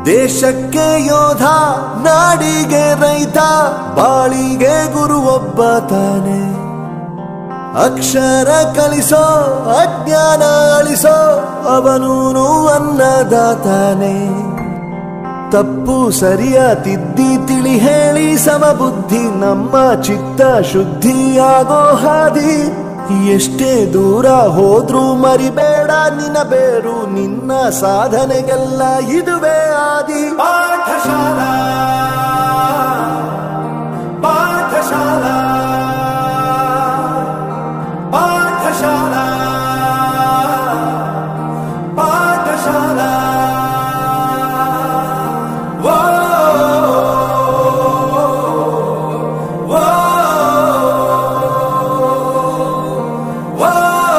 ದೇಶಕ್ಕೆ ಯೋಧ ನಾಡಿಗೆ ರೈತ ಬಾಳಿಗೆ ಗುರು ಒಬ್ಬ ತಾನೆ ಅಕ್ಷರ ಕಲಿಸೋ ಅಜ್ಞಾನ ಅಳಿಸೋ ಅವನೂನು ಅನ್ನದಾತಾನೆ ತಪ್ಪು ಸರಿಯ ತಿದ್ದಿ ತಿಳಿ ಹೇಳಿ ಸಮಬುದ್ಧಿ ನಮ್ಮ ಚಿತ್ತ ಶುದ್ಧಿಯಾಗೋ ಹಾದಿ ಎಷ್ಟೇ ದೂರ ಹೋದ್ರೂ ಮರಿಬೇಡ ನಿನ್ನ ಬೇರು ನಿನ್ನ ಸಾಧನೆಗೆಲ್ಲ ಇದುವೇ ಆದಿ ಪಾಠಶಾಲಾ ಪಾಠಶಾಲಾ ಪಾಠಶಾಲಾ ಪಾಠಶಾಲಾ ವೋ ವೋ ವೋ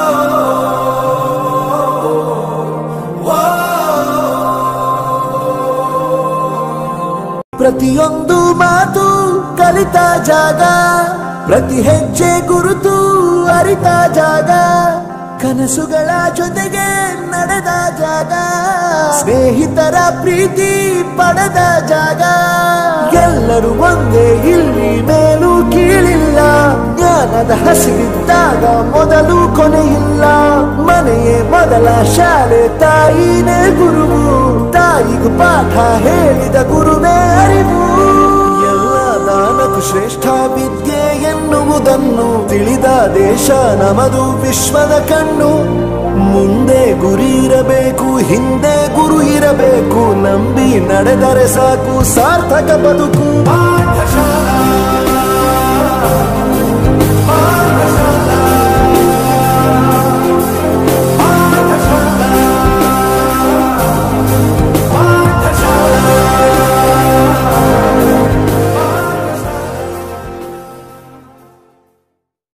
ಪ್ರತಿಯೊಂದು ಮಾತು ಕಲಿತ ಜಾಗ ಪ್ರತಿ ಹೆಜ್ಜೆ ಗುರುತು ಅರಿತ ಜಾಗ ಕನಸುಗಳ ಜೊತೆಗೆ ನಡೆದ ಜಾಗ ಸ್ನೇಹಿತರ ಪ್ರೀತಿ ಪಡೆದ ಜಾಗ ಎಲ್ಲರೂ ಒಂದೇ ಇಲ್ಲಿ ಮೇಲೂ ಕೀಳಿಲ್ಲ ಜ್ಞಾನದ ಹಸಿವಿದ್ದಾಗ ಮೊದಲು ಕೊನೆಯಿಲ್ಲ ಮನೆಯೇ ಮೊದಲ ಶಾಲೆ ತಾಯಿನೇ ಗುರುವು ತಾಯಿಗೂ ಪಾಠ ಹೇಳಿದ ಗುರುವೇ ಅರಿವು ಎಲ್ಲ ದಾನಕ್ಕೂ ಶ್ರೇಷ್ಠ ವಿದ್ಯೆ ಎನ್ನುವುದನ್ನು ತಿಳಿದ ದೇಶ ನಮದು ವಿಶ್ವದ ಕಣ್ಣು ಮುಂದೆ ಗುರಿ ಇರಬೇಕು ಹಿಂದೆ ಗುರು ಇರಬೇಕು ನಂಬಿ ನಡೆದರೆ ಸಾಕು ಸಾರ್ಥಕ ಬದುಕು